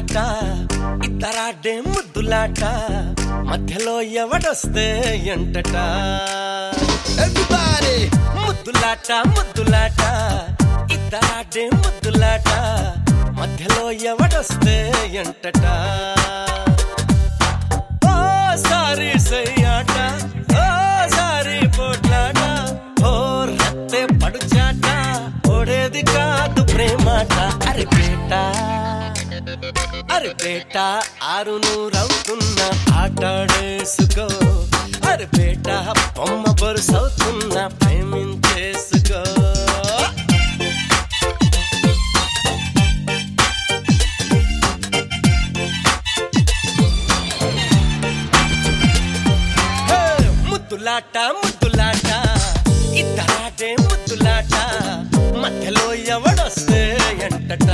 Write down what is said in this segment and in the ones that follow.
ముద్దులాట ఇద్దరాడే ముద్దులాట మధ్యలో ఎవడొస్తే ఎంటట Everybody! ముద్దులాట ముద్దులాట ఇద్దరాడే ముద్దులాట మధ్యలో ఎవడొస్తే ఎంటట ఓ sorry సయ్యాట ఓ sorry పోట్లాట ఓ రత్తే పడుచాట ఓడేది కాదు ప్రేమాట అరే బేట అరే బేట ఆరు నూరవుతున్న ఆటాడేసుకో అరే బేట బొమ్మ బరుసవుతున్న ప్రేమించేసుకో హే! ముద్దులాట ముద్దులాట ఇద్దరాటే ముద్దులాట మధ్యలో ఎవడొస్తే ఎంటట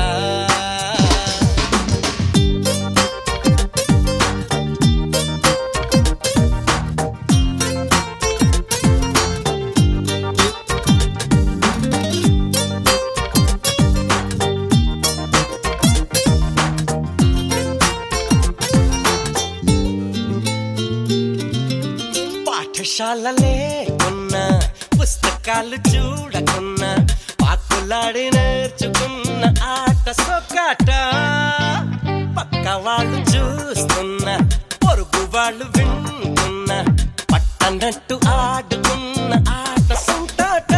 పాఠశాలలే ఉన్న పుస్తకాలు చూడకున్నా పాకులాడి నేర్చుకున్న ఆట సొక్కాట పక్క వాళ్ళు చూస్తున్న పొరుగు వాళ్ళు వింటున్న పట్టనట్టు ఆడుకున్న ఆట సుంటాట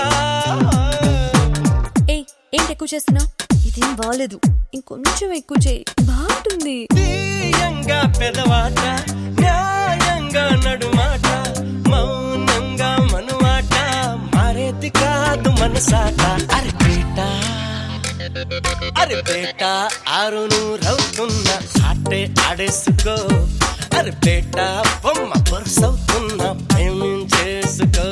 ఏయ్ ఏంటి ఎక్కువ చేస్తున్నావు ఇదేం బాగాలేదు ఇంకొంచెం ఎక్కువ చేయి బాగుంటుంది తీయంగా పెదవాట న్యాయంగా నడుమాట మౌనంగా మనువాట మారేది కాదు మనసాట అరే బేట అరే బేట ఆరు నూరవుతున్న ఆటే ఆడేసుకో అరే బేట బొమ్మ పరుసవుతున్న ప్రేమించేసుకో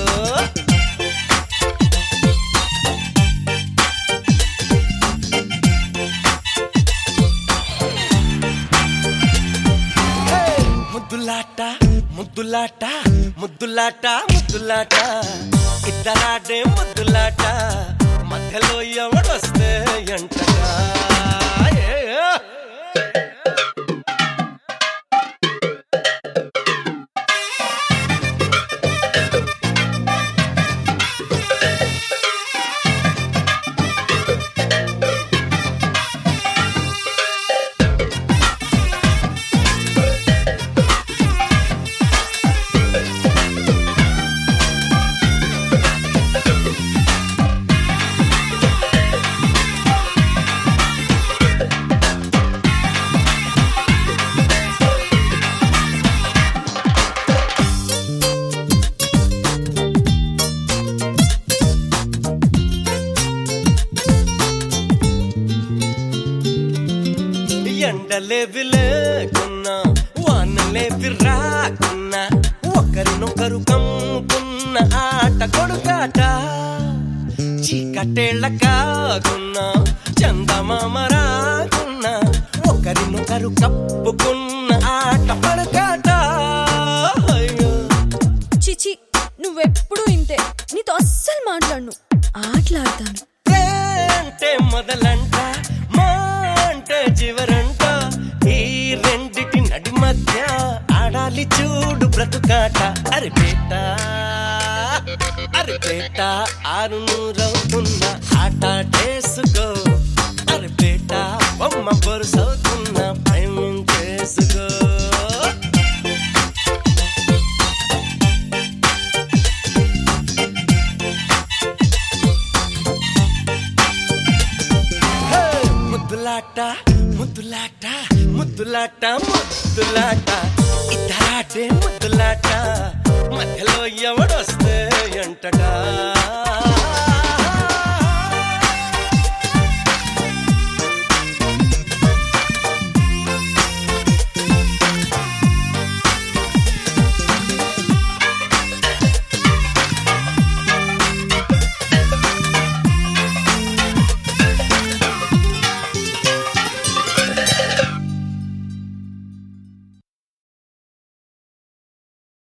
హే! ముద్దులాట ముద్దులాట ముద్దులాట ముద్దులాట ఇద్దరాడే ముద్దులాట మధ్యలో ఎవడొస్తే ఎంటగా ఏ, ఏ. ఎండలేవి లేకున్నా వానలేవి రాకున్నా ఒకరినొకరు కమ్ముకున్న ఆట కొడుకాట చీకటేళ్ల కాకున్నా చందమామ రాకున్నా ఒకరినొకరు కప్పుకున్న ఆట పడకాట అయ్యో చిచి నువ్వెప్పుడు ఇంతే నీతో అస్సలు మాట్లాడను ఆటలాడతాను ఏ అంటే మొదలంట మా అంటే చివరంట ఈ రెండిటి నడి మధ్య ఆడాలి చూడు బ్రతుకాట అరే బేట అరే బేట ఆరు నూరవుతున్న ఆట చేసుకో అరే బేట బొమ్మ బొరుసవుతున్న ప్రేమించేసుకో హే! ముద్దులాట ముద్దులాట ముద్దులాట ముద్దులాట ఇద్దరాటే ముద్దులాట